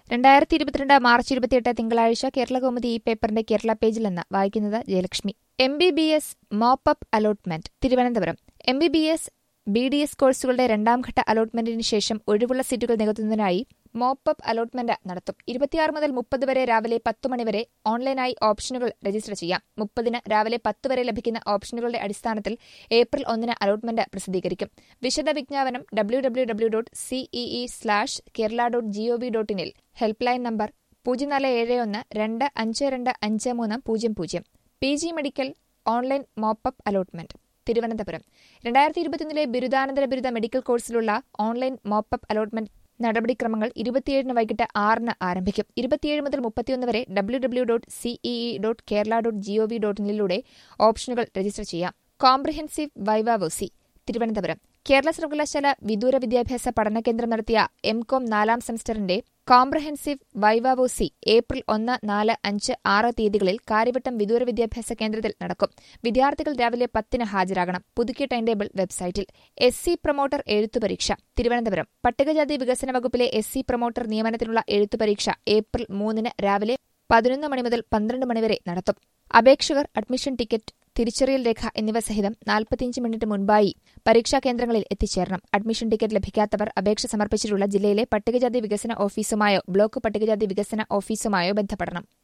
രണ്ടായിരത്തി ഇരുപത്തിരണ്ട് മാർച്ച് ഇരുപത്തിയെട്ട് തിങ്കളാഴ്ച കേരള കൗമുദി ഈ പേപ്പറിന്റെ കേരള പേജിൽ നിന്ന് വായിക്കുന്നത് Jayalakshmi M B B S mop up allotment Thiruvananthapuram M B B S B D S കോഴ്സുകളുടെ രണ്ടാം ഘട്ട അലോട്ട്മെന്റിന് ശേഷം ഒഴിവുള്ള സീറ്റുകൾ നികത്തുന്നതിനായി മോപ്പപ്പ് അലോട്ട്മെന്റ് നടത്തും ഇരുപത്തിയാറ് മുതൽ മുപ്പത് വരെ രാവിലെ പത്ത് മണിവരെ ഓൺലൈനായി ഓപ്ഷനുകൾ രജിസ്റ്റർ ചെയ്യാം മുപ്പതിന് രാവിലെ പത്ത് വരെ ലഭിക്കുന്ന ഓപ്ഷനുകളുടെ അടിസ്ഥാനത്തിൽ ഏപ്രിൽ ഒന്നിന് അലോട്ട്മെന്റ് പ്രസിദ്ധീകരിക്കും വിശദ വിജ്ഞാപനം W W W dot CEE slash Kerala dot GOV dot ഇനിൽ ഹെൽപ്പ് ലൈൻ നമ്പർ പൂജ്യം നാല് ഏഴ് ഒന്ന് രണ്ട് അഞ്ച് രണ്ട് അഞ്ച് മൂന്ന് പൂജ്യം പൂജ്യം P G medical online mop up allotment Thiruvananthapuram രണ്ടായിരത്തി ഇരുപത്തിയൊന്നിലെ ബിരുദാനന്തര ബിരുദ മെഡിക്കൽ കോഴ്സിലുള്ള ഓൺലൈൻ മോപ്പപ്പ് അലോട്ട്മെന്റ് നടപടിക്രമങ്ങൾ ഇരുപത്തിയേഴിന് വൈകിട്ട് ആറിന് ആരംഭിക്കും ഇരുപത്തിയേഴ് മുതൽ മുപ്പത്തിയൊന്ന് വരെ W W dot CEE dot Kerala dot GOV dot ഇനിലൂടെ ഓപ്ഷനുകൾ രജിസ്റ്റർ ചെയ്യാം കോംപ്രിഹെൻസീവ് വൈവാവോസി തിരുവനന്തപുരം കേരള സർവകലാശാല വിദൂര വിദ്യാഭ്യാസ പഠന കേന്ദ്രം നടത്തിയ എം കോം നാലാം സെമസ്റ്ററിന്റെ കോംപ്രഹെൻസീവ് വൈവാവോസി ഏപ്രിൽ ഒന്ന് നാല് അഞ്ച് ആറ് തീയതികളിൽ കാര്യവട്ടം വിദൂര വിദ്യാഭ്യാസ കേന്ദ്രത്തിൽ നടക്കും വിദ്യാർത്ഥികൾ രാവിലെ പത്തിന് ഹാജരാകണം പുതുക്കിയ ടൈം ടേബിൾ വെബ്സൈറ്റിൽ എസ് സി പ്രൊമോട്ടർ എഴുത്തുപരീക്ഷ തിരുവനന്തപുരം പട്ടികജാതി വികസന വകുപ്പിലെ എസ് സി പ്രൊമോട്ടർ നിയമനത്തിനുള്ള എഴുത്തുപരീക്ഷ ഏപ്രിൽ മൂന്നിന് രാവിലെ പതിനൊന്ന് മണി മുതൽ പന്ത്രണ്ട് മണിവരെ നടത്തും അപേക്ഷകർ അഡ്മിഷൻ ടിക്കറ്റ് തിരിച്ചറിയൽ രേഖ എന്നിവ സഹിതം നാൽപ്പത്തിയഞ്ച് മിനിറ്റ് മുൻപായി പരീക്ഷാ കേന്ദ്രങ്ങളിൽ എത്തിച്ചേരണം അഡ്മിഷൻ ടിക്കറ്റ് ലഭിക്കാത്തവർ അപേക്ഷ സമർപ്പിച്ചിട്ടുള്ള ജില്ലയിലെ പട്ടികജാതി വികസന ഓഫീസുമായോ ബ്ലോക്ക് പട്ടികജാതി വികസന ഓഫീസുമായോ ബന്ധപ്പെടണം